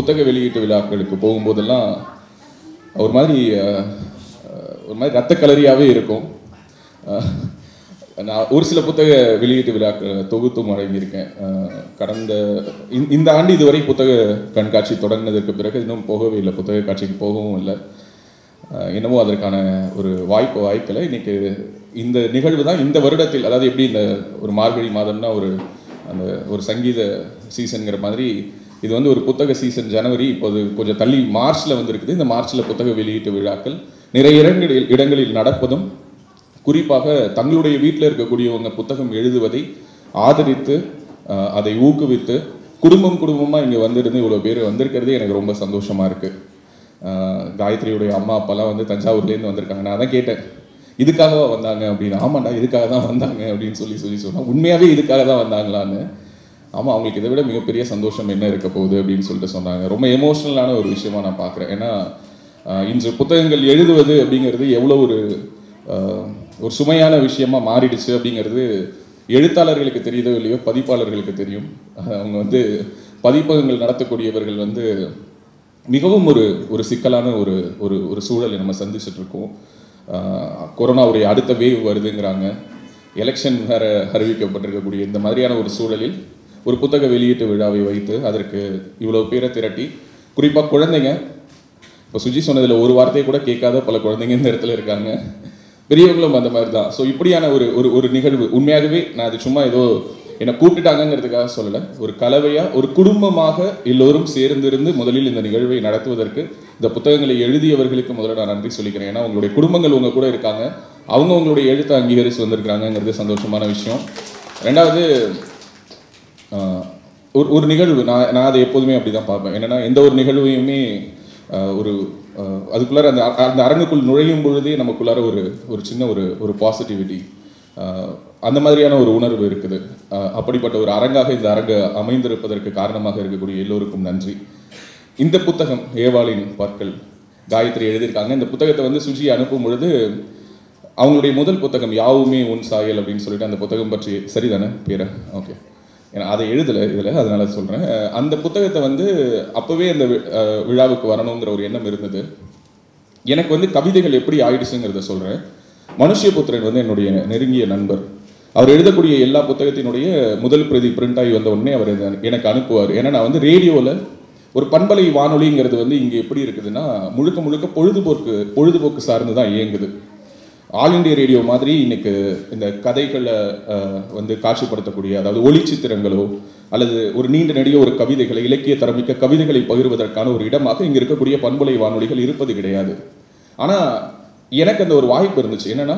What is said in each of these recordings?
புத்தக வெளியீட்டு விழாக்களுக்கு போகும்போதெல்லாம் ஒரு மாதிரி அஹ், அஹ், ஒரு மாதிரி ரத்த கலரியாகவே இருக்கும் அஹ், நான் ஒரு சில புத்தக வெளியீட்டு விழாக்கள் தொகுத்தும் வழங்கியிருக்கேன் அஹ், கடந்த இந்த- இந்த ஆண்டு இதுவரை புத்தக கண்காட்சி தொடங்கினதற்கு பிறகு இன்னும் போகவே இல்லை புத்தக காட்சிக்கு போகவும் இல்லை அஹ், என்னமோ அதற்கான ஒரு வாய்ப்பு வாய்க்கலை இன்னைக்கு இந்த நிகழ்வு தான் இந்த வருடத்தில் அதாவது எப்படி இந்த ஒரு மார்கழி மாதம்னா ஒரு அந்த ஒரு சங்கீத சீசன்ங்கிற மாதிரி இது வந்து ஒரு புத்தக சீசன் ஜனவரி இப்போது கொஞ்சம் தள்ளி மார்ச்ல வந்திருக்குது இந்த மார்ச்ல புத்தக வெளியீட்டு விழாக்கள் நிறைய இடங்களில் இடங்களில் நடப்பதும் குறிப்பாக தங்களுடைய வீட்டில் இருக்கக்கூடியவங்க புத்தகம் எழுதுவதை ஆதரித்து அஹ், அதை ஊக்குவித்து குடும்பம் குடும்பமாக இங்கே வந்திருந்து இவ்வளோ பேர் வந்திருக்கிறதே எனக்கு ரொம்ப சந்தோஷமா இருக்கு அஹ், காயத்ரியுடைய அம்மா அப்பாலாம் வந்து தஞ்சாவூர்லேருந்து வந்திருக்காங்க நான் தான் கேட்டேன் இதுக்காகவா வந்தாங்க அப்படின்னு ஆமாண்டா இதுக்காக தான் வந்தாங்க அப்படின்னு சொல்லி சொல்லி சொன்னா உண்மையாகவே இதுக்காக தான் வந்தாங்களான்னு ஆமாம் அவங்களுக்கு இதை விட மிகப்பெரிய சந்தோஷம் என்ன இருக்க போகுது அப்படின்னு சொல்லிட்டு சொன்னாங்க ரொம்ப எமோஷ்னலான ஒரு விஷயமா நான் பார்க்குறேன் ஏன்னா அஹ், இன்று புத்தகங்கள் எழுதுவது அப்படிங்கிறது எவ்வளோ ஒரு அஹ், ஒரு சுமையான விஷயமா மாறிடுச்சு அப்படிங்கிறது எழுத்தாளர்களுக்கு தெரியுதோ இல்லையோ பதிப்பாளர்களுக்கு தெரியும் அஹ், அவங்க வந்து பதிப்பகங்கள் நடத்தக்கூடியவர்கள் வந்து மிகவும் ஒரு ஒரு சிக்கலான ஒரு ஒரு ஒரு சூழலை நம்ம சந்திச்சுட்டு இருக்கோம் ஆஹ் கொரோனாவுடைய அடுத்த வேவ் வருதுங்கிறாங்க எலெக்ஷன் வேற அறிவிக்கப்பட்டிருக்கக்கூடிய இந்த மாதிரியான ஒரு சூழலில் ஒரு புத்தக வெளியீட்டு விழாவை வைத்து அதற்கு இவ்வளவு பேரை திரட்டி குறிப்பாக குழந்தைங்க இப்போ சுஜி சொன்னதில் ஒரு வார்த்தையை கூட கேட்காத பல குழந்தைங்க இந்த இடத்துல இருக்காங்க பெரியவங்களும் அந்த மாதிரி தான் ஸோ இப்படியான ஒரு ஒரு ஒரு நிகழ்வு உண்மையாகவே நான் அது சும்மா ஏதோ என்னை கூப்பிட்டுட்டாங்கங்கிறதுக்காக சொல்லலை ஒரு கலவையாக ஒரு குடும்பமாக எல்லோரும் சேர்ந்திருந்து முதலில் இந்த நிகழ்வை நடத்துவதற்கு இந்த புத்தகங்களை எழுதியவர்களுக்கு முதல்ல நான் நன்றி சொல்லிக்கிறேன் ஏன்னா உங்களுடைய குடும்பங்கள் உங்க கூட இருக்காங்க அவங்க உங்களுடைய எழுத்தை அங்கீகரித்து வந்திருக்கிறாங்கங்கிறது சந்தோஷமான விஷயம் ரெண்டாவது ஆஹ் ஒரு ஒரு நிகழ்வு நான் நான் அதை எப்போதுமே அப்படி தான் பார்ப்பேன் என்னன்னா எந்த ஒரு நிகழ்வையுமே ஆஹ் ஒரு ஆஹ் அதுக்குள்ளார அந்த அ- அந்த அரங்குக்குள் நுழையும் பொழுதே நமக்குள்ளார ஒரு ஒரு சின்ன ஒரு ஒரு பாசிட்டிவிட்டி அந்த மாதிரியான ஒரு உணர்வு இருக்குது ஆஹ் அப்படிப்பட்ட ஒரு அரங்காக இந்த அரங்கு அமைந்திருப்பதற்கு காரணமாக இருக்கக்கூடிய எல்லோருக்கும் நன்றி இந்த புத்தகம் ஏவாளின் பற்கள் காயத்ரி எழுதியிருக்காங்க இந்த புத்தகத்தை வந்து சுஜி அனுப்பும் பொழுது அவங்களுடைய முதல் புத்தகம் யாவுமே உன் சாயல் அப்படின்னு சொல்லிட்டு அந்த புத்தகம் பற்றி சரிதானே பேரை ஓகே ஏன்னா அதை எழுதலை இதில் அதனால சொல்கிறேன் அந்த புத்தகத்தை வந்து அப்போவே அந்த வி- அஹ் விழாவுக்கு வரணுங்கிற ஒரு எண்ணம் இருந்தது எனக்கு வந்து கவிதைகள் எப்படி ஆயிடுச்சுங்கிறத சொல்கிறேன் மனுஷ்யபுத்திரன் வந்து என்னுடைய நெருங்கிய நண்பர் அவர் எழுதக்கூடிய எல்லா புத்தகத்தினுடைய முதல் பிரதி பிரிண்ட் ஆகி வந்த உடனே அவர் இதை எனக்கு அனுப்புவார் ஏன்னா நான் வந்து ரேடியோவில் ஒரு பண்பலை வானொலிங்கிறது வந்து இங்கே எப்படி இருக்குதுன்னா முழுக்க முழுக்க பொழுதுபோக்கு பொழுதுபோக்கு சார்ந்து தான் இயங்குது ஆல் இண்டியா ரேடியோ மாதிரி இன்னைக்கு இந்த கதைகளை அஹ், வந்து காட்சிப்படுத்தக்கூடிய அதாவது ஒளிச்சித்திரங்களோ அல்லது ஒரு நீண்ட நெடிய ஒரு கவிதைகளை இலக்கிய தரமிக்க கவிதைகளை பகிர்வதற்கான ஒரு இடமாக இங்கே இருக்கக்கூடிய பண்பலை வானொலிகள் இருப்பது கிடையாது ஆனால் எனக்கு அந்த ஒரு வாய்ப்பு இருந்துச்சு என்னன்னா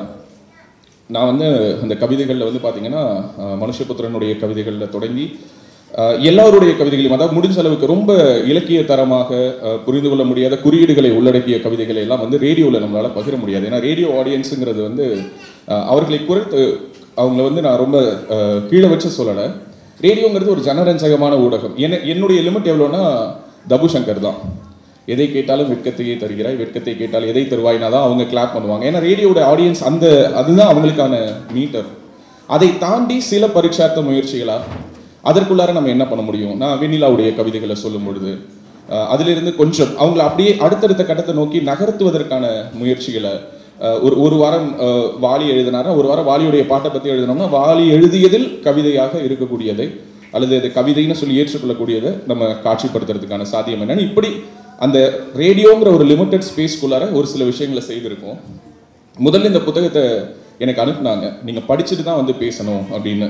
நான் வந்து அந்த கவிதைகளில் வந்து பார்த்தீங்கன்னா அஹ், மனுஷபுத்திரனுடைய கவிதைகளில் தொடங்கி அஹ், எல்லாருடைய கவிதைகளையும் அதாவது முடிஞ்ச அளவுக்கு ரொம்ப இலக்கிய தரமாக அஹ், புரிந்து கொள்ள முடியாத குறியீடுகளை உள்ளடக்கிய கவிதைகளை எல்லாம் வந்து ரேடியோவில் நம்மளால பகிர முடியாது ஏன்னா ரேடியோ ஆடியன்ஸுங்கிறது வந்து அஹ், அவர்களை குறைத்து அவங்கள வந்து நான் ரொம்ப அஹ், கீழே வச்சு சொல்லலை ரேடியோங்கிறது ஒரு ஜனரஞ்சகமான ஊடகம் என்ன என்னுடைய லிமிட் எவ்வளோன்னா தபு சங்கர் தான் எதை கேட்டாலும் வெட்கத்தையே தருகிறாய் வெட்கத்தை கேட்டால் எதை தருவாய்னா தான் அவங்க கிளாப் பண்ணுவாங்க ஏன்னா ரேடியோட ஆடியன்ஸ் அந்த அதுதான் அவங்களுக்கான மீட்டர் அதை தாண்டி சில பரீட்சார்த்த முயற்சிகளா அதற்குள்ளார நம்ம என்ன பண்ண முடியும் நான் வெண்ணிலாவுடைய கவிதைகளை சொல்லும் பொழுது அஹ், அதிலிருந்து கொஞ்சம் அவங்கள அப்படியே அடுத்தடுத்த கட்டத்தை நோக்கி நகர்த்துவதற்கான முயற்சிகளை அஹ், ஒரு ஒரு வாரம் அஹ், வாலி எழுதினாரா ஒரு வாரம் வாலியுடைய பாட்டை பற்றி எழுதினோம்னா வாலி எழுதியதில் கவிதையாக இருக்கக்கூடியதை அல்லது அது கவிதைன்னு சொல்லி ஏற்றுக்கொள்ளக்கூடியதை நம்ம காட்சிப்படுத்துறதுக்கான சாத்தியம் என்னன்னு இப்படி அந்த ரேடியோங்கிற ஒரு லிமிட்டட் ஸ்பேஸ்க்குள்ளார ஒரு சில விஷயங்களை செய்திருக்கோம் முதல்ல இந்த புத்தகத்தை எனக்கு அனுப்புனாங்க நீங்கள் படிச்சுட்டு தான் வந்து பேசணும் அப்படின்னு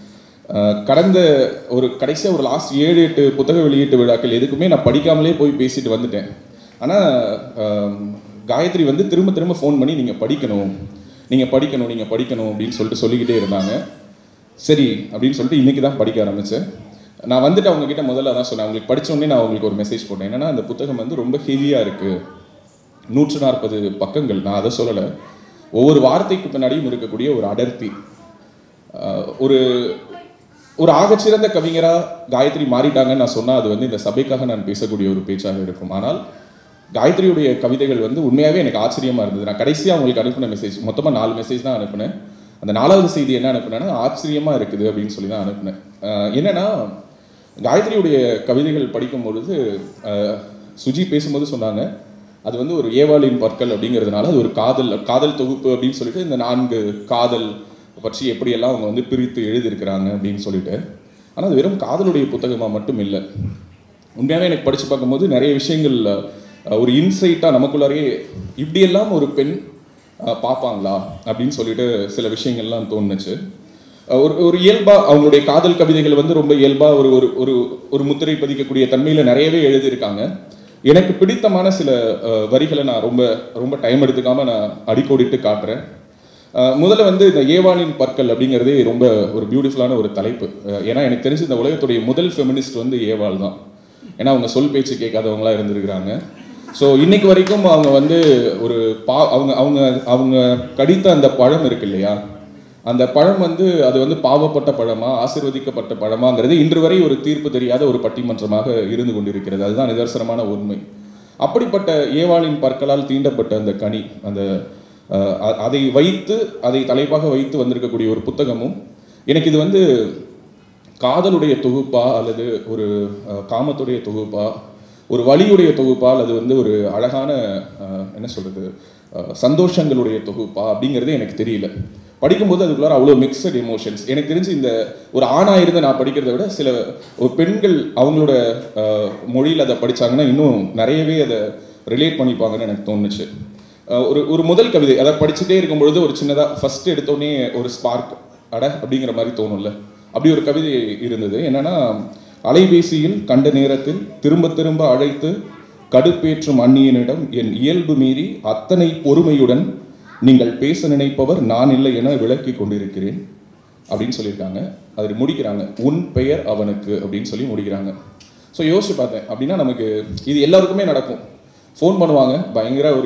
அஹ், கடந்த ஒரு கடைசியாக ஒரு லாஸ்ட் ஏழு எட்டு புத்தக வெளியீட்டு விழாக்கள் எதுக்குமே நான் படிக்காமலே போய் பேசிட்டு வந்துட்டேன் ஆனால் காயத்ரி வந்து திரும்ப திரும்ப ஃபோன் பண்ணி நீங்கள் படிக்கணும் நீங்கள் படிக்கணும் நீங்கள் படிக்கணும் அப்படின்னு சொல்லிட்டு சொல்லிக்கிட்டே இருந்தாங்க சரி அப்படின்னு சொல்லிட்டு இன்னைக்கு தான் படிக்க ஆரம்பித்தேன் நான் வந்துட்டு அவங்க கிட்ட முதல்ல தான் சொன்னேன் அவங்களுக்கு படிச்ச உடனே நான் அவங்களுக்கு ஒரு மெசேஜ் போட்டேன் என்னன்னா அந்த புத்தகம் வந்து ரொம்ப ஹெவியாக இருக்குது நூற்று நாற்பது பக்கங்கள் நான் அதை சொல்லலை ஒவ்வொரு வார்த்தைக்கு பின்னாடியும் இருக்கக்கூடிய ஒரு அடர்த்தி ஆஹ் ஒரு ஒரு ஆகச்சிறந்த கவிஞரா காயத்ரி மாறிட்டாங்கன்னு நான் சொன்னா அது வந்து இந்த சபைக்காக நான் பேசக்கூடிய ஒரு பேச்சாக இருக்கும் ஆனால் காயத்ரியுடைய கவிதைகள் வந்து உண்மையாகவே எனக்கு ஆச்சரியமா இருந்தது நான் கடைசியாக அவங்களுக்கு அனுப்பின மெசேஜ் மொத்தமாக நாலு மெசேஜ் தான் அனுப்பினேன் அந்த நாலாவது செய்தி என்ன அனுப்புனேன்னா ஆச்சரியமா இருக்குது அப்படின்னு சொல்லி தான் அனுப்பினேன் ஆஹ் என்னன்னா காயத்ரியுடைய கவிதைகள் படிக்கும் பொழுது அஹ், சுஜி பேசும்போது சொன்னாங்க அது வந்து ஒரு ஏவாளின் பற்கள் அப்படிங்கிறதுனால அது ஒரு காதல் காதல் தொகுப்பு அப்படின்னு சொல்லிட்டு இந்த நான்கு காதல் பற்றி எப்படியெல்லாம் அவங்க வந்து பிரித்து எழுதியிருக்கிறாங்க அப்படின்னு சொல்லிட்டு ஆனால் அது வெறும் காதலுடைய புத்தகமாக மட்டும் இல்லை உண்மையாகவே எனக்கு படித்து பார்க்கும்போது நிறைய விஷயங்கள் அஹ், ஒரு இன்சைட்டாக நமக்குள்ளாரையே இப்படியெல்லாம் ஒரு பெண் அஹ், பார்ப்பாங்களா அப்படின்னு சொல்லிட்டு சில விஷயங்கள்லாம் தோணுச்சு அஹ், ஒரு ஒரு இயல்பா அவங்களுடைய காதல் கவிதைகள் வந்து ரொம்ப இயல்பா ஒரு ஒரு ஒரு ஒரு முத்திரை பதிக்கக்கூடிய தன்மையில நிறையவே எழுதியிருக்காங்க எனக்கு பிடித்தமான சில அஹ், வரிகளை நான் ரொம்ப ரொம்ப டைம் எடுத்துக்காம நான் அடிக்கோடிட்டு காட்டுறேன் அஹ், முதல்ல வந்து இந்த ஏவாளின் பற்கள் அப்படிங்கிறதே ரொம்ப ஒரு பியூட்டிஃபுல்லான ஒரு தலைப்பு அஹ், ஏன்னா எனக்கு தெரிஞ்சு இந்த உலகத்துடைய முதல் ஃபெமினிஸ்ட் வந்து ஏவாள் தான் ஏன்னா அவங்க சொல் பேச்சு கேட்காதவங்களா இருந்திருக்கிறாங்க ஸோ இன்னைக்கு வரைக்கும் அவங்க வந்து ஒரு பா அவங்க அவங்க அவங்க கடித்த அந்த பழம் இருக்கு இல்லையா அந்த பழம் வந்து அது வந்து பாவப்பட்ட பழமா ஆசீர்வதிக்கப்பட்ட பழமாங்கிறது இன்று வரை ஒரு தீர்ப்பு தெரியாத ஒரு பட்டிமன்றமாக இருந்து கொண்டிருக்கிறது அதுதான் நிதர்சனமான உண்மை அப்படிப்பட்ட ஏவாளின் பற்களால் தீண்டப்பட்ட அந்த கனி அந்த அஹ், அ- அதை வைத்து அதை தலைப்பாக வைத்து வந்திருக்கக்கூடிய ஒரு புத்தகமும் எனக்கு இது வந்து காதலுடைய தொகுப்பா அல்லது ஒரு அஹ், காமத்துடைய தொகுப்பா ஒரு வலியுடைய தொகுப்பா அல்லது வந்து ஒரு அழகான அஹ், என்ன சொல்றது அஹ், சந்தோஷங்களுடைய தொகுப்பா அப்படிங்கிறது எனக்கு தெரியல படிக்கும்போது அதுக்குள்ளார அவ்வளோ மிக்சட் எமோஷன்ஸ் எனக்கு தெரிஞ்சு இந்த ஒரு ஆணா இருந்து நான் படிக்கிறத விட சில ஒரு பெண்கள் அவங்களோட அஹ், மொழியில் அதை படிச்சாங்கன்னா இன்னும் நிறையவே அதை ரிலேட் பண்ணிப்பாங்கன்னு எனக்கு தோணுச்சு அஹ், ஒரு ஒரு முதல் கவிதை அதை படிச்சுட்டே இருக்கும் பொழுது ஒரு சின்னதாக ஃபர்ஸ்ட் எடுத்தோடனே ஒரு ஸ்பார்க் அட அப்படிங்கிற மாதிரி தோணும்ல அப்படி ஒரு கவிதை இருந்தது என்னன்னா அலைபேசியில் கண்ட நேரத்தில் திரும்ப திரும்ப அழைத்து கடுப்பேற்றும் அந்நியனிடம் என் இயல்பு மீறி அத்தனை பொறுமையுடன் நீங்கள் பேச நினைப்பவர் நான் இல்லை என விளக்கி கொண்டிருக்கிறேன் அப்படின்னு சொல்லியிருக்காங்க அதை முடிக்கிறாங்க உன் பெயர் அவனுக்கு அப்படின்னு சொல்லி முடிக்கிறாங்க ஸோ யோசிச்சு பார்த்தேன் அப்படின்னா நமக்கு இது எல்லாருக்குமே நடக்கும் ஃபோன் பண்ணுவாங்க பயங்கர ஒரு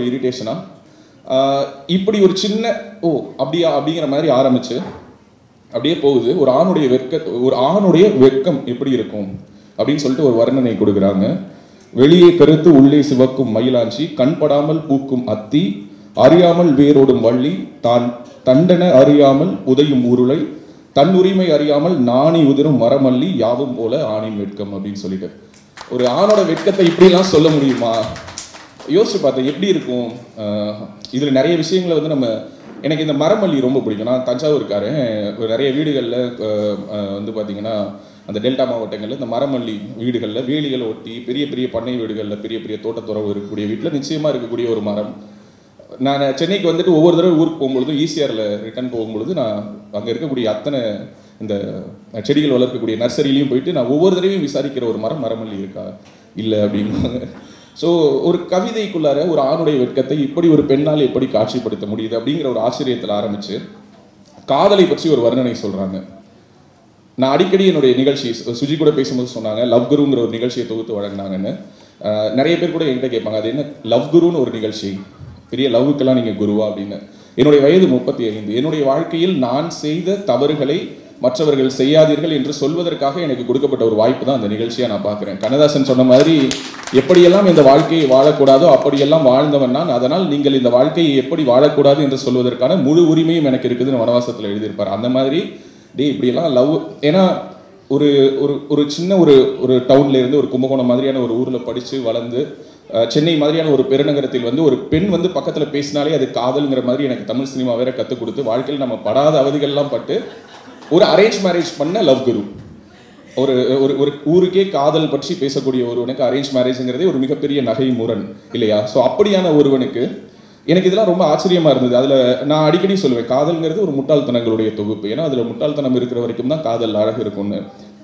இரிட்டேஷனாக இப்படி ஒரு சின்ன ஓ அப்படியா அப்படிங்கிற மாதிரி ஆரம்பிச்சு அப்படியே போகுது ஒரு ஆணுடைய வெட்க ஒரு ஆணுடைய வெட்கம் எப்படி இருக்கும் அப்படின்னு சொல்லிட்டு ஒரு வர்ணனை கொடுக்குறாங்க வெளியே கருத்து உள்ளே சிவக்கும் மயிலாஞ்சி கண்படாமல் பூக்கும் அத்தி அறியாமல் வேரோடும் வள்ளி தான் தண்டன அறியாமல் உதையும் உருளை தன் உரிமை அறியாமல் நாணி உதிரும் மரமல்லி யாவும் போல ஆணின் வெட்கம் அப்படின்னு சொல்லிட்டு ஒரு ஆணோட வெட்கத்தை இப்படிலாம் சொல்ல முடியுமா யோசிச்சு பார்த்தேன் எப்படி இருக்கும் அஹ் இதுல நிறைய விஷயங்களை வந்து நம்ம எனக்கு இந்த மரமல்லி ரொம்ப பிடிக்கும் நான் தஞ்சாவூர்காரன் ஒரு நிறைய வீடுகளில் வந்து பார்த்தீங்கன்னா அந்த டெல்டா மாவட்டங்களில் இந்த மரமல்லி வீடுகளில் வேலிகளை ஒட்டி பெரிய பெரிய பண்ணை வீடுகளில் பெரிய பெரிய தோட்டத்துறவு இருக்கக்கூடிய வீட்டில் நிச்சயமாக இருக்கக்கூடிய ஒரு மரம் நான் சென்னைக்கு வந்துட்டு ஒவ்வொரு தடவை ஊருக்கு போகும்பொழுது ஈசிஆரில் ரிட்டர்ன் போகும்பொழுது நான் அங்கே இருக்கக்கூடிய அத்தனை இந்த செடிகள் வளர்க்கக்கூடிய நர்சரிலையும் போயிட்டு நான் ஒவ்வொரு தடவையும் விசாரிக்கிற ஒரு மரம் மரமல்லி இருக்கா இல்லை அப்படின்பாங்க ஸோ ஒரு கவிதைக்குள்ளார ஒரு ஆணுடைய வெட்கத்தை இப்படி ஒரு பெண்ணால் எப்படி காட்சிப்படுத்த முடியுது அப்படிங்கிற ஒரு ஆச்சரியத்தில் ஆரம்பிச்சு காதலை பற்றி ஒரு வர்ணனை சொல்றாங்க நான் அடிக்கடி என்னுடைய நிகழ்ச்சி சு- சுஜி கூட பேசும்போது சொன்னாங்க லவ் குருங்கிற ஒரு நிகழ்ச்சியை தொகுத்து வழங்கினாங்கன்னு அஹ், நிறைய பேர் கூட என்கிட்ட கேட்பாங்க அது என்ன லவ் குருன்னு ஒரு நிகழ்ச்சி பெரிய லவ்வுக்கெல்லாம் நீங்க குருவா அப்படின்னு என்னுடைய வயது முப்பத்தி ஐந்து என்னுடைய வாழ்க்கையில் நான் செய்த தவறுகளை மற்றவர்கள் செய்யாதீர்கள் என்று சொல்வதற்காக எனக்கு கொடுக்கப்பட்ட ஒரு வாய்ப்பு தான் அந்த நிகழ்ச்சியை நான் பார்க்குறேன் கண்ணதாசன் சொன்ன மாதிரி எப்படியெல்லாம் இந்த வாழ்க்கையை வாழக்கூடாதோ அப்படியெல்லாம் வாழ்ந்தவன் நான் அதனால் நீங்கள் இந்த வாழ்க்கையை எப்படி வாழக்கூடாது என்று சொல்வதற்கான முழு உரிமையும் எனக்கு இருக்குதுன்னு வனவாசத்தில் எழுதியிருப்பார் அந்த மாதிரி டேய் இப்படியெல்லாம் லவ் ஏன்னா ஒரு ஒரு ஒரு சின்ன ஒரு ஒரு டவுன்ல இருந்து ஒரு கும்பகோணம் மாதிரியான ஒரு ஊர்ல படிச்சு வளர்ந்து அஹ், சென்னை மாதிரியான ஒரு பெருநகரத்தில் வந்து ஒரு பெண் வந்து பக்கத்துல பேசினாலே அது காதல்ங்கிற மாதிரி எனக்கு தமிழ் சினிமா வேற கற்றுக் கொடுத்து வாழ்க்கையில் நம்ம படாத அவதிகள்லாம் பட்டு ஒரு அரேஞ்ச் மேரேஜ் பண்ண லவ் குரு ஒரு ஒரு ஒரு ஊருக்கே காதல் பற்றி பேசக்கூடிய ஒருவனுக்கு அரேஞ்ச் மேரேஜ்ங்கிறதே ஒரு மிகப்பெரிய நகை முரண் இல்லையா ஸோ அப்படியான ஒருவனுக்கு எனக்கு இதெல்லாம் ரொம்ப ஆச்சரியமா இருந்தது அதுல நான் அடிக்கடி சொல்லுவேன் காதல்ங்கிறது ஒரு முட்டாள்தனங்களுடைய தொகுப்பு ஏன்னா அதுல முட்டாள்தனம் இருக்கிற வரைக்கும் தான் காதல் அழகு இருக்கும்னு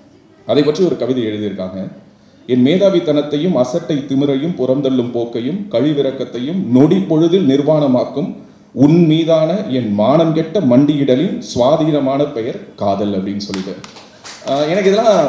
அதை பற்றி ஒரு கவிதை எழுதியிருக்காங்க என் மேதாவித்தனத்தையும் அசட்டை திமிரையும் புறந்தள்ளும் போக்கையும் கழிவிறக்கத்தையும் நொடி பொழுதில் நிர்வாணமாக்கும் உன் மீதான என் மானம் கெட்ட மண்டியிடலின் சுவாதீனமான பெயர் காதல் அப்படின்னு சொல்லிட்டு ஆஹ் எனக்கு இதெல்லாம்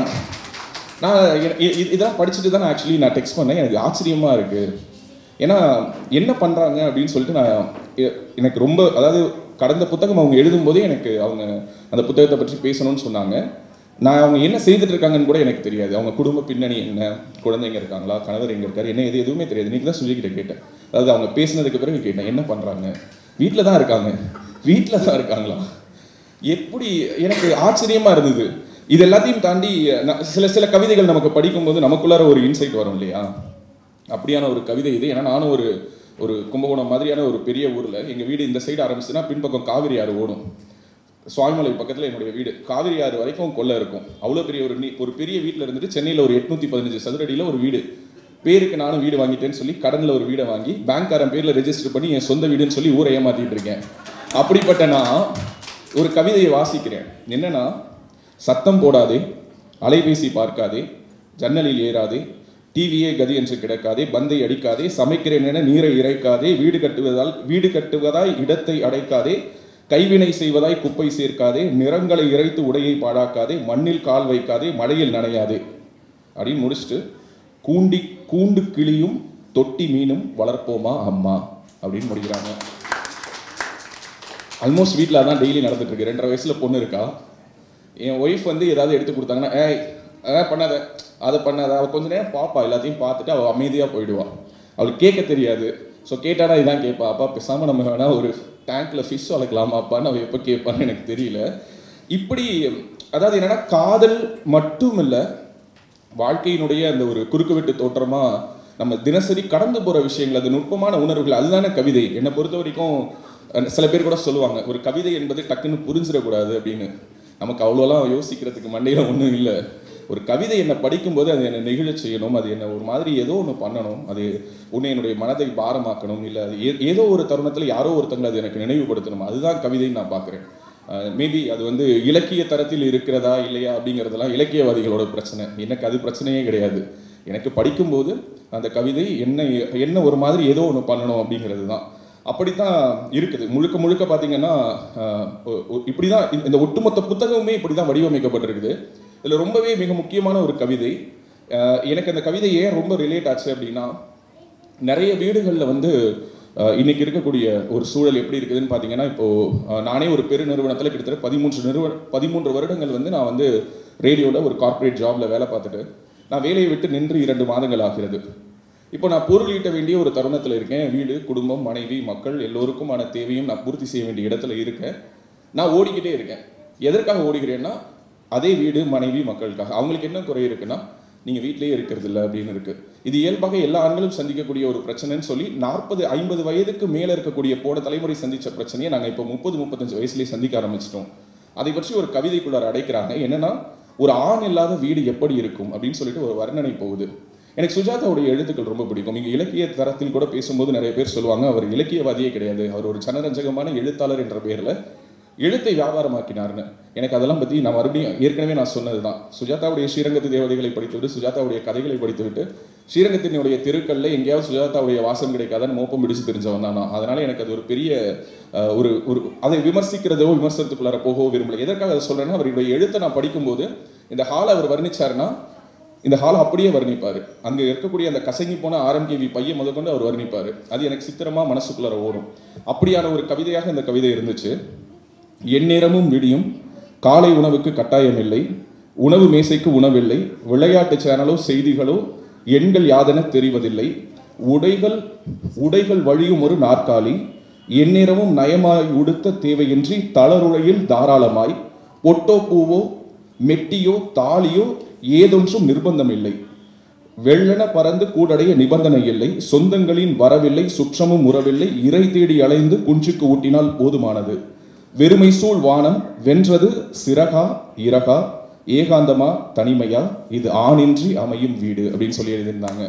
நான் இ- இ- இதெல்லாம் படிச்சுட்டு தான் நான் ஆக்சுவலி நான் டெக்ஸ்ட் பண்ணேன் எனக்கு ஆச்சரியமா இருக்கு ஏன்னா என்ன பண்றாங்க அப்படின்னு சொல்லிட்டு நான் எ- எனக்கு ரொம்ப அதாவது கடந்த புத்தகம் அவங்க எழுதும்போதே எனக்கு அவங்க அந்த புத்தகத்தை பற்றி பேசணும்னு சொன்னாங்க நான் அவங்க என்ன செய்துட்டு இருக்காங்கன்னு கூட எனக்கு தெரியாது அவங்க குடும்ப பின்னணி என்ன குழந்தைங்க இருக்காங்களா கணவர் எங்க இருக்காரு என்ன எது எதுவுமே தெரியாது இன்னைக்கு தான் சுஜி கிட்ட கேட்டேன் அதாவது அவங்க பேசினதுக்கு பிறகு கேட்டேன் என்ன பண்றாங்க வீட்டில் தான் இருக்காங்க வீட்டில் தான் இருக்காங்களா எப்படி எனக்கு ஆச்சரியமா இருந்தது இது எல்லாத்தையும் தாண்டி ந- சில சில கவிதைகள் நமக்கு படிக்கும்போது நமக்குள்ளார ஒரு இன்சைட் வரும் இல்லையா அப்படியான ஒரு கவிதை இது ஏன்னா நானும் ஒரு ஒரு கும்பகோணம் மாதிரியான ஒரு பெரிய ஊர்ல எங்க வீடு இந்த சைடு ஆரம்பிச்சுன்னா பின்பக்கம் காவிரி ஆறு ஓடும் சுவாமிமலை பக்கத்துல என்னுடைய வீடு காவிரி ஆறு வரைக்கும் கொல்லை இருக்கும் அவ்வளோ பெரிய ஒரு நீ ஒரு பெரிய வீட்டில் இருந்துட்டு சென்னையில் ஒரு எட்நூத்தி பதினஞ்சு சதுரடியில் ஒரு வீடு பேருக்கு நானும் வீடு வாங்கிட்டேன்னு சொல்லி கடனில் ஒரு வீடை வாங்கி பேங்க்காரன் பேரில் ரெஜிஸ்டர் பண்ணி என் சொந்த வீடுன்னு சொல்லி ஊரை ஏமாத்திட்டு இருக்கேன் அப்படிப்பட்ட நான் ஒரு கவிதையை வாசிக்கிறேன் என்னன்னா சத்தம் போடாதே அலைபேசி பார்க்காதே ஜன்னலில் ஏறாதே டிவியே கதி என்று கிடக்காதே பந்தை அடிக்காதே சமைக்கிறேன் என நீரை இறைக்காதே வீடு கட்டுவதால் வீடு கட்டுவதாய் இடத்தை அடைக்காதே கைவினை செய்வதாய் குப்பை சேர்க்காதே நிறங்களை இறைத்து உடையை பாழாக்காதே மண்ணில் கால் வைக்காதே மழையில் நனையாதே அப்படின்னு முடிச்சுட்டு கூண்டி கூண்டு கிளியும் தொட்டி மீனும் வளர்ப்போமா அம்மா அப்படின்னு முடிக்கிறாங்க ஆல்மோஸ்ட் வீட்டில் அதான் டெய்லி நடந்துட்டு இருக்கு ரெண்டரை வயசுல பொண்ணு இருக்கா என் ஒய்ஃப் வந்து ஏதாவது எடுத்து கொடுத்தாங்கன்னா ஏய் அதான் பண்ணாத அதை பண்ணாத அவள் கொஞ்ச நேரம் பார்ப்பா எல்லாத்தையும் பார்த்துட்டு அவள் அமைதியாக போயிடுவா அவளுக்கு கேட்க தெரியாது ஸோ கேட்டானா இதான் கேட்பா அப்பா பேசாமல் நம்ம வேணா ஒரு டேங்க்ல ஃபிஷ் வளர்க்கலாமா அப்பான்னு அவள் எப்போ கேட்பான்னு எனக்கு தெரியல இப்படி அதாவது என்னன்னா காதல் மட்டும் இல்லை வாழ்க்கையினுடைய அந்த ஒரு குறுக்குவெட்டு தோற்றமா நம்ம தினசரி கடந்து போற விஷயங்கள் அது நுட்பமான உணர்வுகள் அதுதானே கவிதை என்னை பொறுத்த வரைக்கும் அஹ், சில பேர் கூட சொல்லுவாங்க ஒரு கவிதை என்பது டக்குன்னு புரிஞ்சிடக்கூடாது அப்படின்னு நமக்கு அவ்வளோலாம் யோசிக்கிறதுக்கு மண்டையில ஒன்றும் இல்லை ஒரு கவிதை என்னை படிக்கும்போது அது என்னை நெகிழச் செய்யணும் அது என்ன ஒரு மாதிரி ஏதோ ஒன்று பண்ணணும் அது ஒன்று என்னுடைய மனதை பாரமாக்கணும் இல்லை அது ஏ- ஏதோ ஒரு தருணத்தில் யாரோ ஒருத்தங்களை அது எனக்கு நினைவுபடுத்தணும் அதுதான் கவிதைன்னு நான் பார்க்குறேன் மேபி அது வந்து இலக்கிய தரத்தில் இருக்கிறதா இல்லையா அப்படிங்கிறதெல்லாம் இலக்கியவாதிகளோட பிரச்சனை எனக்கு அது பிரச்சனையே கிடையாது எனக்கு படிக்கும்போது அந்த கவிதை என்ன என்ன ஒரு மாதிரி ஏதோ ஒன்று பண்ணணும் அப்படிங்கிறது தான் அப்படித்தான் இருக்குது முழுக்க முழுக்க பார்த்தீங்கன்னா ஆஹ், ஒ- ஒ- இப்படிதான் இந்த- இந்த ஒட்டுமொத்த புத்தகமுமே இப்படி தான் வடிவமைக்கப்பட்டிருக்குது இதில் ரொம்பவே மிக முக்கியமான ஒரு கவிதை ஆஹ், எனக்கு அந்த கவிதை ஏன் ரொம்ப ரிலேட் ஆச்சு அப்படின்னா நிறைய வீடுகளில் வந்து அஹ், இன்னைக்கு இருக்கக்கூடிய ஒரு சூழல் எப்படி இருக்குதுன்னு பார்த்தீங்கன்னா இப்போ அஹ், நானே ஒரு பெரு நிறுவனத்தில் கிட்டத்தட்ட பதிமூன்று நிறுவ பதிமூன்று வருடங்கள் வந்து நான் வந்து ரேடியோவில் ஒரு கார்ப்பரேட் ஜாப்ல வேலை பார்த்துட்டு நான் வேலையை விட்டு நின்று இரண்டு மாதங்கள் ஆகிறது இப்போ நான் பொருள் ஈட்ட வேண்டிய ஒரு தருணத்தில் இருக்கேன் வீடு குடும்பம் மனைவி மக்கள் எல்லோருக்குமான தேவையும் நான் பூர்த்தி செய்ய வேண்டிய இடத்துல இருக்கேன் நான் ஓடிக்கிட்டே இருக்கேன் எதற்காக ஓடுகிறேன்னா அதே வீடு மனைவி மக்களுக்காக அவங்களுக்கு என்ன குறை இருக்குன்னா நீங்க வீட்டிலேயே இருக்கிறது இல்லை அப்படின்னு இருக்கு இது இயல்பாக எல்லா ஆண்களும் சந்திக்கக்கூடிய ஒரு பிரச்சனைன்னு சொல்லி நாற்பது ஐம்பது வயதுக்கு மேல இருக்கக்கூடிய போன தலைமுறை சந்திச்ச பிரச்சனையை நாங்க இப்போ முப்பது முப்பத்தஞ்சு வயசுலயே சந்திக்க ஆரம்பிச்சிட்டோம் அதை பற்றி ஒரு கவிதைக்குள்ளார அடைக்கிறாங்க என்னன்னா ஒரு ஆண் இல்லாத வீடு எப்படி இருக்கும் அப்படின்னு சொல்லிட்டு ஒரு வர்ணனை போகுது எனக்கு சுஜாதாவுடைய எழுத்துக்கள் ரொம்ப பிடிக்கும் இங்க இலக்கிய தரத்தில் கூட பேசும்போது நிறைய பேர் சொல்லுவாங்க அவர் இலக்கியவாதியே கிடையாது அவர் ஒரு ஜனரஞ்சகமான எழுத்தாளர் என்ற பெயர்ல எழுத்தை வியாபாரமாக்கினார்னு எனக்கு அதெல்லாம் பத்தி நான் மறுபடியும் ஏற்கனவே நான் சொன்னதுதான் சுஜாதாவுடைய ஸ்ரீரங்கத்து தேவதைகளை படித்துவிட்டு சுஜாதாவுடைய கதைகளை படித்துவிட்டு ஸ்ரீரங்கத்தினுடைய தெருக்கல்ல எங்கேயாவது சுஜாதாவுடைய வாசம் கிடைக்காதான்னு மோப்பம் பிடிச்சு தெரிஞ்சவன் தான் நான் அதனால எனக்கு அது ஒரு பெரிய அஹ், ஒரு ஒரு அதை விமர்சிக்கிறதோ விமர்சனத்துக்குள்ளார போகவோ விரும்பல எதற்காக அதை சொல்றேன்னா அவருடைய எழுத்தை நான் படிக்கும்போது இந்த ஹாலை அவர் வர்ணிச்சாருன்னா இந்த ஹாலை அப்படியே வர்ணிப்பாரு அங்க இருக்கக்கூடிய அந்த கசங்கி போன ஆர்எம்கேவி பையன் முதற்கொண்டு அவர் வர்ணிப்பாரு அது எனக்கு சித்திரமா மனசுக்குள்ளார ஓடும் அப்படியான ஒரு கவிதையாக இந்த கவிதை இருந்துச்சு எந்நேரமும் விடியும் காலை உணவுக்கு கட்டாயம் இல்லை உணவு மேசைக்கு உணவில்லை விளையாட்டு சேனலோ செய்திகளோ எண்கள் யாதென தெரிவதில்லை உடைகள் உடைகள் வழியும் ஒரு நாற்காலி எந்நேரமும் நயமாய் உடுத்த தேவையின்றி தளருளையில் தாராளமாய் பொட்டோ பூவோ மெட்டியோ தாலியோ ஏதொன்றும் நிர்பந்தம் இல்லை வெள்ளென பறந்து கூடடைய நிபந்தனை இல்லை சொந்தங்களின் வரவில்லை சுற்றமும் உறவில்லை இறை தேடி அலைந்து குஞ்சுக்கு ஊட்டினால் போதுமானது வெறுமை சூழ் வானம் வென்றது சிறகா இறகா ஏகாந்தமா தனிமையா இது ஆணின்றி அமையும் வீடு அப்படின்னு சொல்லி எழுதியிருந்தாங்க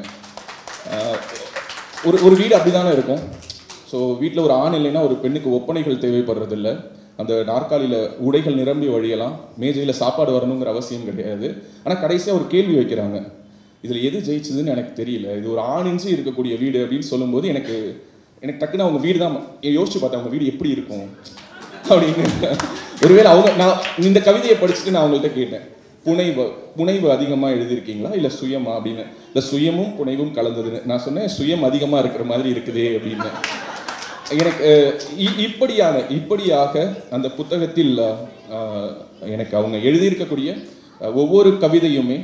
ஆஹ் ஒரு ஒரு வீடு அப்படிதானே இருக்கும் ஸோ வீட்டில் ஒரு ஆண் இல்லைன்னா ஒரு பெண்ணுக்கு ஒப்பனைகள் தேவைப்படுறதில்ல அந்த நாற்காலியில் உடைகள் நிரம்பி வழியலாம் மேஜையில் சாப்பாடு வரணுங்கிற அவசியம் கிடையாது ஆனால் கடைசியாக ஒரு கேள்வி வைக்கிறாங்க இதில் எது ஜெயிச்சதுன்னு எனக்கு தெரியல இது ஒரு ஆணின்றி இருக்கக்கூடிய வீடு அப்படின்னு சொல்லும்போது எனக்கு எனக்கு டக்குன்னு அவங்க வீடு தான் யோசிச்சு பார்த்தேன் அவங்க வீடு எப்படி இருக்கும் அப்படின்னு ஒருவேளை அவங்க நான் இந்த கவிதையை படிச்சுட்டு நான் அவங்கள்ட்ட கேட்டேன் புனைவு புனைவு அதிகமா எழுதியிருக்கீங்களா இல்ல சுயமா அப்படின்னு இந்த சுயமும் புனைவும் கலந்ததுன்னு நான் சொன்னேன் சுயம் அதிகமா இருக்கிற மாதிரி இருக்குதே அப்படின்னு எனக்கு அஹ், இ- இப்படியான இப்படியாக அந்த புத்தகத்தில் அஹ், எனக்கு அவங்க எழுதியிருக்கக்கூடிய அஹ், ஒவ்வொரு கவிதையுமே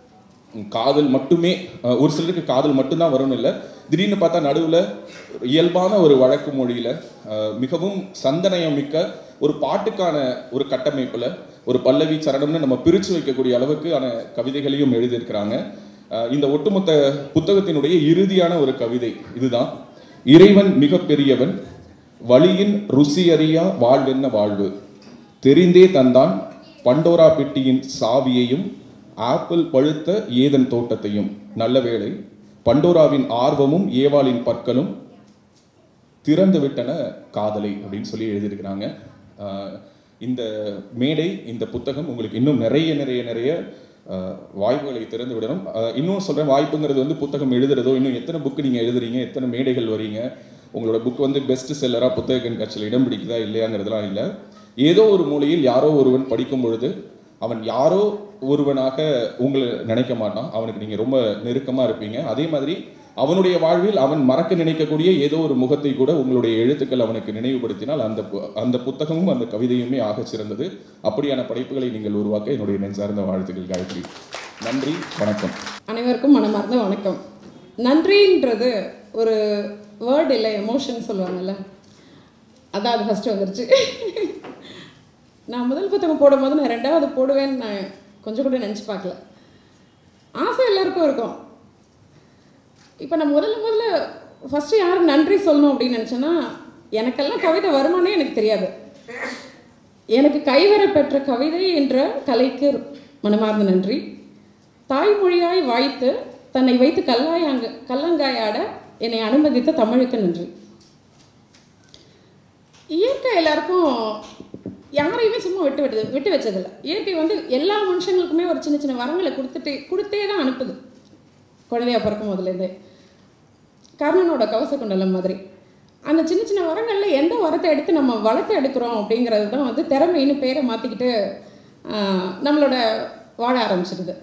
காதல் மட்டுமே அஹ், ஒரு சிலருக்கு காதல் மட்டும்தான் வரும்னு இல்லை திடீர்னு பார்த்தா நடுவில் இயல்பான ஒரு வழக்கு மொழியில் மிகவும் சந்தனயம் மிக்க ஒரு பாட்டுக்கான ஒரு கட்டமைப்பில் ஒரு பல்லவி சரணம்னு நம்ம பிரித்து வைக்கக்கூடிய அளவுக்கு ஆன கவிதைகளையும் எழுதியிருக்கிறாங்க அஹ் இந்த ஒட்டுமொத்த புத்தகத்தினுடைய இறுதியான ஒரு கவிதை இதுதான் இறைவன் மிக பெரியவன் வழியின் ருசியறியா வாழ்வென்ன வாழ்வு தெரிந்தே தந்தான் பண்டோரா பெட்டியின் சாவியையும் ஆப்பிள் பழுத்த ஏதன் தோட்டத்தையும் நல்ல வேளை பண்டோராவின் ஆர்வமும் ஏவாளின் பற்களும் திறந்து விட்டன காதலை அப்படின்னு சொல்லி எழுதியிருக்கிறாங்க ஆஹ் இந்த மேடை இந்த புத்தகம் உங்களுக்கு இன்னும் நிறைய நிறைய நிறைய ஆஹ் வாய்ப்புகளை திறந்து விடணும் ஆஹ் இன்னும் சொல்கிறேன் வாய்ப்புங்கிறது வந்து புத்தகம் எழுதுறதோ இன்னும் எத்தனை புக்கு நீங்கள் எழுதுறீங்க எத்தனை மேடைகள் வரீங்க உங்களோட புக் வந்து பெஸ்ட் செல்லராக புத்தக கண்காட்சியில் இடம் பிடிக்குதா இல்லையாங்கிறதுலாம் இல்லை ஏதோ ஒரு மூலையில் யாரோ ஒருவன் படிக்கும் பொழுது அவன் யாரோ ஒருவனாக உங்களை நினைக்க மாட்டான் அவனுக்கு நீங்கள் ரொம்ப நெருக்கமாக இருப்பீங்க அதே மாதிரி அவனுடைய வாழ்வில் அவன் மறக்க நினைக்கக்கூடிய ஏதோ ஒரு முகத்தை கூட உங்களுடைய எழுத்துக்கள் அவனுக்கு நினைவுபடுத்தினால் அந்த பு- அந்த புத்தகமும் அந்த கவிதையுமே ஆகச் சிறந்தது அப்படியான படைப்புகளை நீங்கள் உருவாக்க என்னுடைய நெஞ்சார்ந்த வாழ்த்துக்கள் காயத்ரி நன்றி வணக்கம் அனைவருக்கும் மனமார்ந்த வணக்கம் நன்றின்றது ஒரு வேர்ட் இல்லை எமோஷன் சொல்லுவாங்கல்ல அதான் அது ஃபஸ்ட்டு வந்துருச்சு நான் முதல் புத்தகம் போடும்போது நான் ரெண்டாவது போடுவேன்னு நான் கொஞ்சம் கூட நினச்சி பார்க்கல ஆசை எல்லாருக்கும் இருக்கும் இப்போ நான் முதல்ல முதல்ல ஃபஸ்ட்டு யாருக்கு நன்றி சொல்லணும் அப்படின்னு நினச்சேன்னா எனக்கெல்லாம் கவிதை வருமானே எனக்கு தெரியாது எனக்கு கைவர பெற்ற கவிதை என்ற கலைக்கு மனமார்ந்த நன்றி தாய்மொழியாய் வாய்த்து தன்னை வைத்து கல்லாயாங்க கல்லங்காயாட என்னை அனுமதித்த தமிழுக்கு நன்றி இயற்கை எல்லாருக்கும் யாரையுமே சும்மா விட்டு விட்டது விட்டு வச்சதில்ல இயற்கை வந்து எல்லா மனுஷங்களுக்குமே ஒரு சின்ன சின்ன வரங்களை கொடுத்துட்டு கொடுத்தே தான் அனுப்புது குழந்தையா பிறக்கும் முதலேருந்தே கர்ணனோட கவச குண்டலம் மாதிரி அந்த சின்ன சின்ன வரங்களில் எந்த வரத்தை எடுத்து நம்ம வளர்த்து எடுக்கிறோம் அப்படிங்கிறது தான் வந்து திறமைன்னு பேரை மாற்றிக்கிட்டு நம்மளோட வாழ ஆரம்பிச்சிடுது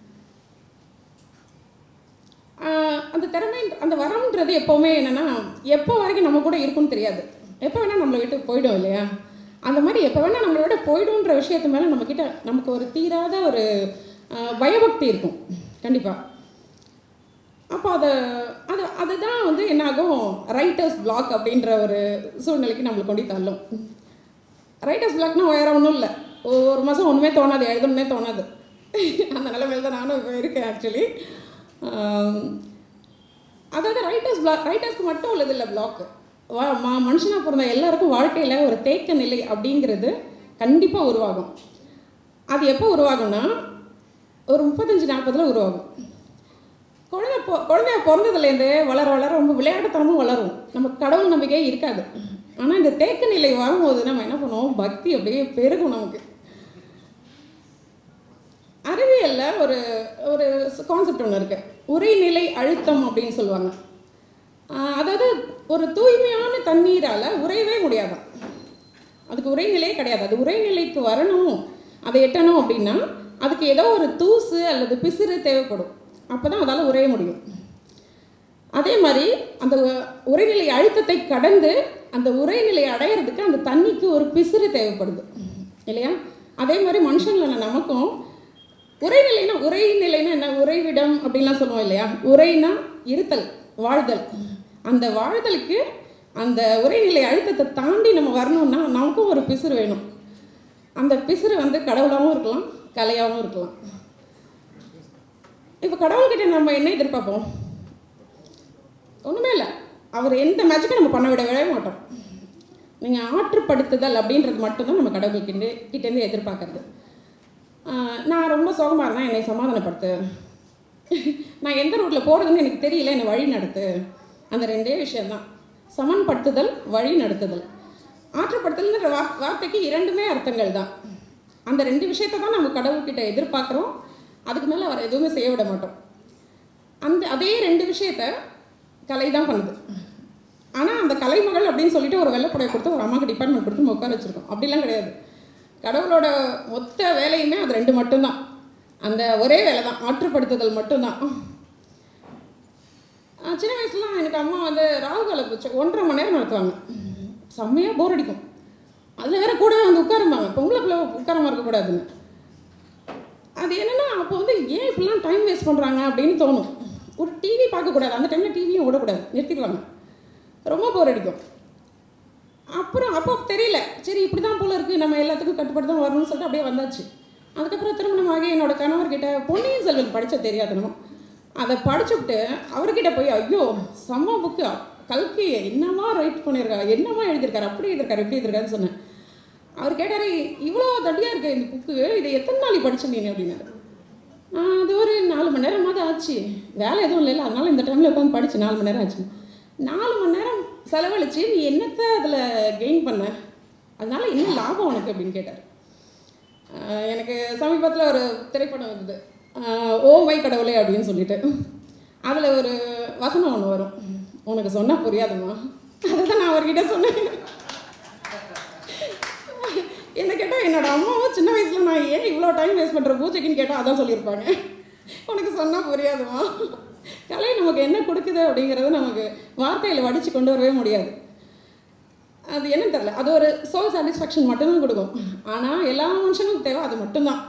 ஆஹ் அந்த திறமை அந்த வரம்ன்றது எப்போவுமே என்னென்னா எப்போ வரைக்கும் நம்ம கூட இருக்கும்னு தெரியாது எப்போ வேணால் நம்மளை விட்டு போயிடும் இல்லையா அந்த மாதிரி எப்போ வேணால் நம்மளை விட போயிடும்ன்ற விஷயத்து மேலே நம்மக்கிட்ட நமக்கு ஒரு தீராத ஒரு ஆஹ் பயபக்தி இருக்கும் கண்டிப்பாக அப்போ அதை அது அதுதான் வந்து என்னாகும் ரைட்டர்ஸ் பிளாக் அப்படின்ற ஒரு சூழ்நிலைக்கு நம்மளுக்கு கொண்டு தள்ளும் ரைட்டர்ஸ் பிளாக்னா வேற ஒன்றும் இல்லை ஒரு மாதம் ஒன்றுமே தோணாது எழுதணும்னே தோணாது அந்த நிலைமையில தான் நானும் இப்போ இருக்கேன் ஆக்சுவலி அதாவது ரைட்டர்ஸ் பிளாக் ரைட்டர்ஸ்க்கு மட்டும் உள்ளது இல்லை பிளாக் வா மா மனுஷனாக பிறந்த எல்லாருக்கும் வாழ்க்கையில் ஒரு தேக்க நிலை அப்படிங்கிறது கண்டிப்பாக உருவாகும் அது எப்போ உருவாகும்னா ஒரு முப்பத்தஞ்சு நாற்பதில் உருவாகும் குழந்தை பொ குழந்தைய பிறந்ததுலேருந்து வளர வளர ரொம்ப விளையாட்டுத்தனமும் வளரும் நமக்கு கடவுள் நம்பிக்கையே இருக்காது ஆனால் இந்த தேக்க நிலை வரும்போது நம்ம என்ன பண்ணுவோம் பக்தி அப்படியே பெருகும் நமக்கு அறிவியலில் ஒரு ஒரு கான்செப்ட் ஒன்று இருக்கு உரைநிலை அழுத்தம் அப்படின்னு சொல்லுவாங்க ஆஹ் அதாவது ஒரு தூய்மையான தண்ணீரால் உறையவே முடியாதாம் அதுக்கு உரைநிலையே கிடையாது அது உரைநிலைக்கு வரணும் அதை எட்டணும் அப்படின்னா அதுக்கு ஏதோ ஒரு தூசு அல்லது பிசிறு தேவைப்படும் அப்போ தான் அதால் உரைய முடியும் அதே மாதிரி அந்த உ- உரைநிலை அழுத்தத்தை கடந்து அந்த உரைநிலை அடையிறதுக்கு அந்த தண்ணிக்கு ஒரு பிசிறு தேவைப்படுது இல்லையா அதே மாதிரி மனுஷங்கள நமக்கும் உரைநிலைனா உரைநிலைனா என்ன உறைவிடம் அப்படின்லாம் சொல்லுவோம் இல்லையா உரைனா இருத்தல் வாழ்தல் அந்த வாழ்தலுக்கு அந்த உரைநிலை அழுத்தத்தை தாண்டி நம்ம வரணும்னா நமக்கும் ஒரு பிசுறு வேணும் அந்த பிசுறு வந்து கடவுளாகவும் இருக்கலாம் கலையாகவும் இருக்கலாம் இப்போ கடவுள்கிட்ட நம்ம என்ன எதிர்பார்ப்போம் ஒன்றுமே இல்லை அவர் எந்த மேட்சுக்கும் நம்ம பண்ண விடவே மாட்டோம் நீங்கள் ஆற்றுப்படுத்துதல் அப்படின்றது மட்டும்தான் நம்ம கடவுள்கிட்ட கிட்டேருந்து எதிர்பார்க்கறது ஆஹ் நான் ரொம்ப சோகமாக இருந்தேன் என்னை சமாதானப்படுத்து நான் எந்த ரூட்டில் போகிறதுன்னு எனக்கு தெரியல என்னை வழி நடத்து அந்த ரெண்டே விஷயம்தான் சமன்படுத்துதல் வழி நடத்துதல் ஆற்றுப்படுத்துதல்ன்ற வா வார்த்தைக்கு இரண்டுமே அர்த்தங்கள் தான் அந்த ரெண்டு விஷயத்தை தான் நம்ம கடவுள்கிட்ட எதிர்பார்க்குறோம் அதுக்கு மேலே அவர் எதுவுமே செய்ய விட மாட்டோம் அந்த அதே ரெண்டு விஷயத்த கலை தான் பண்ணுது ஆனால் அந்த கலைமகள் அப்படின்னு சொல்லிட்டு ஒரு வெள்ளைப்படையை கொடுத்து ஒரு அம்மாவுக்கு டிபார்ட்மெண்ட் கொடுத்து நம்ம உட்கார வச்சுருக்கோம் அப்படிலாம் கிடையாது கடவுளோட மொத்த வேலையுமே அது ரெண்டு மட்டும்தான் அந்த ஒரே வேலை தான் ஆற்றுப்படுத்துதல் மட்டும்தான் ஆஹ் சின்ன வயசுலாம் எனக்கு அம்மா வந்து ராகுகால பூச்சை ஒன்றரை மணி நேரம் நடத்துவாங்க செம்மையாக போர் அடிக்கும் அதில் வேற கூடவே வந்து உட்காருமாங்க பொம்பளை பிள்ளை உட்காரமா இருக்கக்கூடாதுன்னு அது என்னன்னா அப்போ வந்து ஏன் இப்படிலாம் டைம் வேஸ்ட் பண்ணுறாங்க அப்படின்னு தோணும் ஒரு டிவி பார்க்கக்கூடாது அந்த டைமில் டிவியும் விடக்கூடாது நிறுத்திடுவாங்க ரொம்ப போர் அடிக்கும் அப்போ அப்புறம் அப்போ தெரியல சரி இப்படி தான் போல இருக்குது நம்ம எல்லாத்துக்கும் கட்டுப்பாடு தான் வரணும்னு சொல்லிட்டு அப்படியே வந்தாச்சு அதுக்கப்புறம் திருமணமாகி என்னோட கணவர்கிட்ட பொன்னியின் செல்வன் படித்த தெரியாது நம்ம அதை படிச்சுவிட்டு அவர்கிட்ட போய் ஐயோ செம்ம புக்கு கல்கி என்னமா ரைட் பண்ணியிருக்காரு என்னமா எழுதியிருக்காரு அப்படி எழுதியிருக்காரு எப்படி எழுதியிருக்காருன்னு சொன்னேன் அவர் கேட்டார் இவ்வளோ தடியாக இருக்கு இந்த புக்கு இதை எத்தனை நாளைக்கு படிச்சிருந்தீங்க அப்படின்னாரு ஆஹ் அது ஒரு நாலு மணி நேரமாவது ஆச்சு வேலை எதுவும் இல்லைல்ல அதனால இந்த டைமில் உட்காந்து படிச்சு நாலு மணி நேரம் ஆச்சு நாலு மணி நேரம் செலவழிச்சு நீ என்னத்தை அதில் கெயின் பண்ண அதனால என்ன லாபம் உனக்கு அப்படின்னு கேட்டார் ஆஹ் எனக்கு சமீபத்தில் ஒரு திரைப்படம் வந்தது ஆஹ் ஓ மை கடவுளே அப்படின்னு சொல்லிட்டு அதில் ஒரு வசனம் ஒன்று வரும் உனக்கு சொன்னால் புரியாதுமா அதை தான் நான் அவர்கிட்ட சொன்னேன் என்ன கேட்டால் என்னோட அம்மாவும் சின்ன வயசில் நான் ஏன் இவ்வளோ டைம் வேஸ்ட் பண்ணுற பூஜைக்குன்னு கேட்டால் அதான் சொல்லியிருப்பாங்க உனக்கு சொன்னால் புரியாதுமா கலை நமக்கு என்ன கொடுக்குது அப்படிங்கிறத நமக்கு வார்த்தையில் வடித்து கொண்டு வரவே முடியாது அது என்னன்னு தெரில அது ஒரு சோல் சாட்டிஸ்ஃபேக்ஷன் மட்டும்தான் கொடுக்கும் ஆனால் எல்லா மனுஷனுக்கும் தேவை அது மட்டும்தான்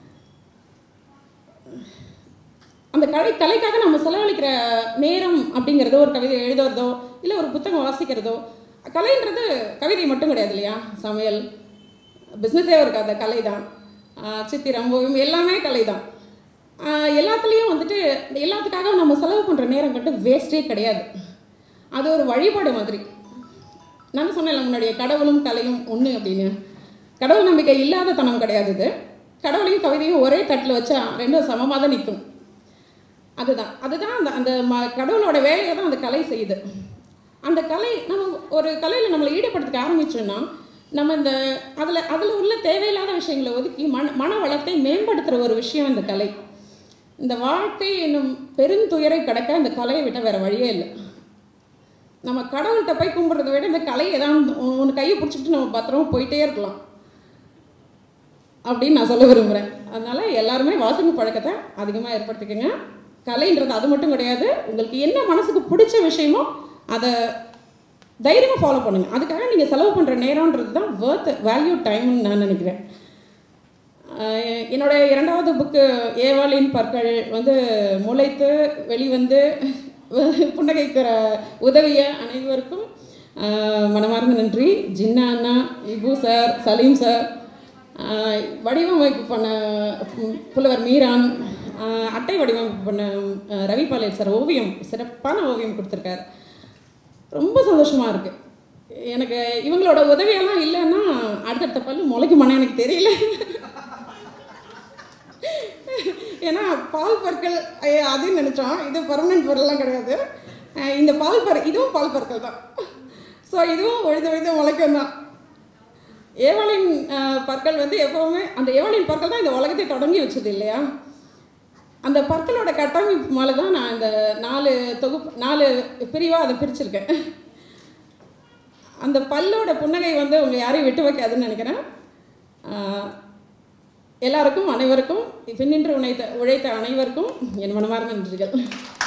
அந்த கலை கலைக்காக நம்ம செலவழிக்கிற நேரம் அப்படிங்கிறதோ ஒரு கவிதை எழுதுறதோ இல்லை ஒரு புத்தகம் வாசிக்கிறதோ கலைன்றது கவிதை மட்டும் கிடையாது இல்லையா சமையல் பிஸ்னஸே ஒரு கதை கலை தான் ஆஹ் சித்திரம் ஓவியம் எல்லாமே கலை தான் ஆஹ் எல்லாத்துலேயும் வந்துட்டு எல்லாத்துக்காக நம்ம செலவு பண்ணுற நேரம் கட்டு வேஸ்ட்டே கிடையாது அது ஒரு வழிபாடு மாதிரி நான் சொன்னேன்ல முன்னாடியே கடவுளும் கலையும் ஒன்று அப்படின்னு கடவுள் நம்பிக்கை இல்லாத தனம் கிடையாது இது கடவுளையும் கவிதையும் ஒரே தட்டில் வச்சா ரெண்டும் சமமாக தான் நிற்கும் அதுதான் அதுதான் அந்த அந்த ம கடவுளோட வேலையை தான் அந்த கலை செய்யுது அந்த கலை நம்ம ஒரு கலையில் நம்மளை ஈடுபடுத்திக்க ஆரம்பிச்சோன்னா நம்ம இந்த அதில் அதில் உள்ள தேவையில்லாத விஷயங்களை ஒதுக்கி மன மன வளத்தை மேம்படுத்துகிற ஒரு விஷயம் இந்த கலை இந்த வாழ்க்கை என்னும் பெருந்துயரை கடக்க இந்த கலையை விட்ட வேறு வழியே இல்லை நம்ம கடவுள்கிட்ட போய் கும்பிட்றத விட இந்த கலை ஏதாவது ஒன்று கையை பிடிச்சிக்கிட்டு நம்ம பத்திரமா போயிட்டே இருக்கலாம் அப்படின்னு நான் சொல்ல விரும்புகிறேன் அதனால் எல்லாருமே வாசனை பழக்கத்தை அதிகமாக ஏற்படுத்திக்கங்க கலைன்றது அது மட்டும் கிடையாது உங்களுக்கு என்ன மனசுக்கு பிடிச்ச விஷயமோ அதை தைரியமாக ஃபாலோ பண்ணுங்கள் அதுக்காக நீங்கள் செலவு பண்ணுற நேரம்ன்றது தான் வேர்த் வேல்யூ டைம்னு நான் நினைக்கிறேன் ஆஹ் என்னோட இரண்டாவது புக்கு ஏவாளின் பற்கள் வந்து முளைத்து வெளிவந்து புன்னகைக்கிற உதவிய அனைவருக்கும் ஆஹ் மனமார்ந்த நன்றி ஜின்னா அண்ணா இபு சார் சலீம் சார் ஆஹ் வடிவமைப்பு பண்ண பு- புலவர் மீரான் ஆஹ் அட்டை வடிவமைப்பு பண்ண ஆஹ் ரவி பாலேட் சார் ஓவியம் சிறப்பான ஓவியம் கொடுத்துருக்காரு ரொம்ப சந்தோஷமாக இருக்குது எனக்கு இவங்களோட உதவியெல்லாம் இல்லைன்னா அடுத்தடுத்த பல்லு முளைக்குமானே எனக்கு தெரியல ஏன்னா பால் பற்கள் ஐய, அதுன்னு நினச்சோம் இது பர்மனன்ட் பொருள்லாம் கிடையாது அஹ் இந்த பால் பற் இதுவும் பால் பற்கள் தான் ஸோ இதுவும் உழுது உழுது முளைக்கும் தான் ஏவாளின் அஹ், பற்கள் வந்து எப்போவுமே அந்த ஏவாளின் பற்கள் தான் இந்த உலகத்தை தொடங்கி வச்சது இல்லையா அந்த பற்களோட கட்டமைப்பு மேலே தான் நான் இந்த நாலு தொகுப்பு நாலு பிரிவாக அதை பிரிச்சிருக்கேன் அந்த பல்லோட புன்னகை வந்து உங்களை யாரையும் விட்டு வைக்காதுன்னு நினைக்கிறேன் ஆஹ் எல்லாருக்கும் அனைவருக்கும் பின்னின்று உழைத்த உழைத்த அனைவருக்கும் என் மனமார்ந்த நன்றிகள்